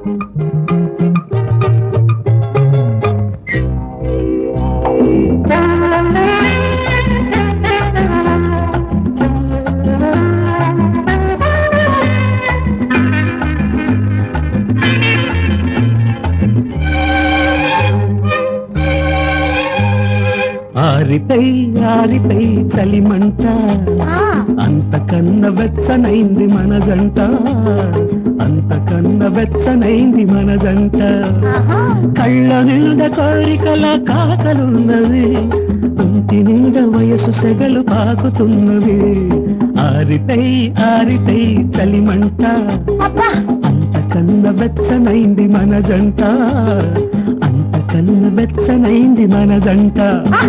ఆరిపై ఆరిపై చలిమంట ఆ, అంతకన్న వెచ్చనైంది మన జంట అంతకన్న వెచ్చనైంది మన జంట ఆహా. కళ్ళ నిండా కోరికల కాకలున్నవి ఇంటి నిండా వయసు సెగలు పాకుతున్నవి ఆరిపై ఆరిపై చలిమంట అబ్బా అంతకన్న వెచ్చనైంది మన జంట అంతకన్న వెచ్చనైంది మన జంట ఆ.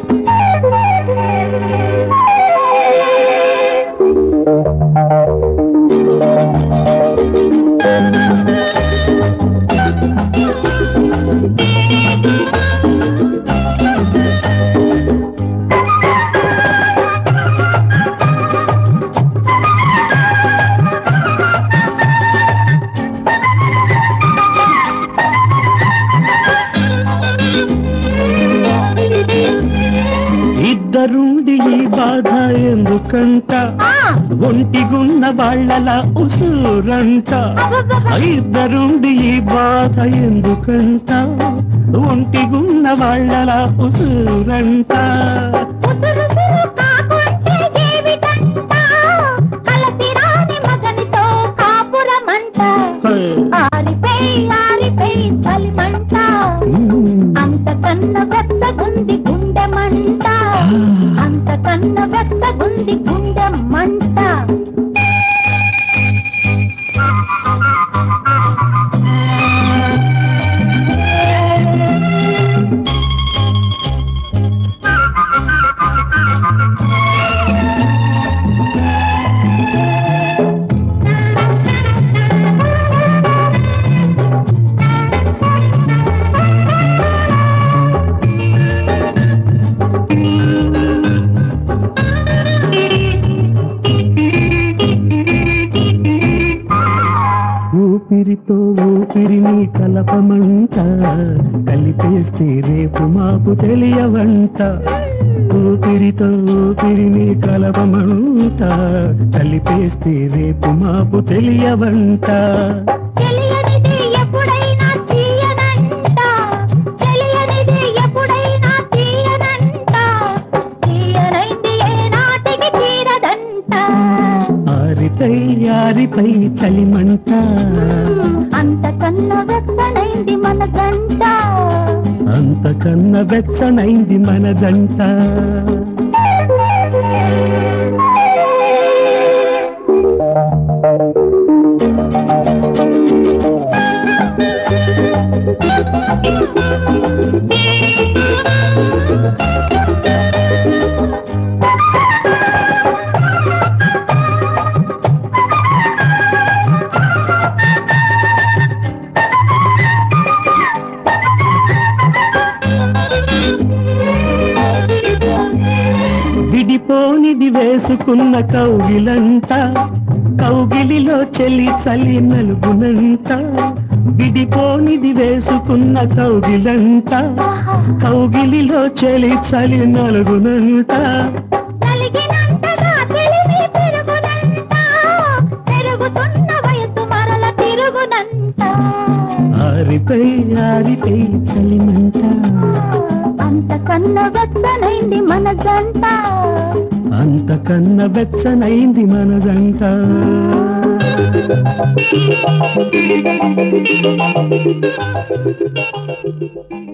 ఇద్దరుండి ఈ బాధ ఎందుకంట ఆ. ఒంటిగున్న వాళ్ళలా ఉసూరంట అబ్బబ్బబ్బ. ఇద్దరుండి ఈ బాధ ఎందుకంట ఒంటిగున్న వాళ్ళలా ఉసూరంట ఉసురుసురు కాకుంటే జీవితంట. కలసి రాని మగనితో కాపురమంట. ఆరిపై ఆరిపై చలిమంట అంతకన్న వెచ్చగుంది గుండె మంట అంతకన్న వెచ్చగుంది గుండె మంట ఊపిరితో ఊపిరిని కలపమంట కలిపేస్తే రేపు మాపు తెలియవంట ఊపిరితో ఊపిరిని కలపమంట కలిపేస్తే రేపు మాపు తెలియవంట తెలియనిది ఎప్పుడైనా తీయనంట తెలియనిది ఎప్పుడైనా తీయనంట తీయనైంది ఏనాటికి తీరదంట ఆరిపై ఆరిపై చలిమంట అంతకన్నా వెచ్చనైంది మన గంట అంతకన్న వెచ్చనైంది మన జంట విడిపోనిది వేసుకున్న కౌగిలంట కౌగిలిలో చెలి చలి నలుగునంట విడిపోనిది వేసుకున్న కౌగిలంట కౌగిలిలో చెలి చలి నలుగునంట కలిగినంతగా తెలివి పెరుగునంట పెరుగుతున్న వయసు మరల తిరుగునంట ఆరిపై ఆరిపై చలిమంట అంతకన్నా వెచ్చనైంది మన గంట అంతకన్న వెచ్చనైంది మన జంట Thank you.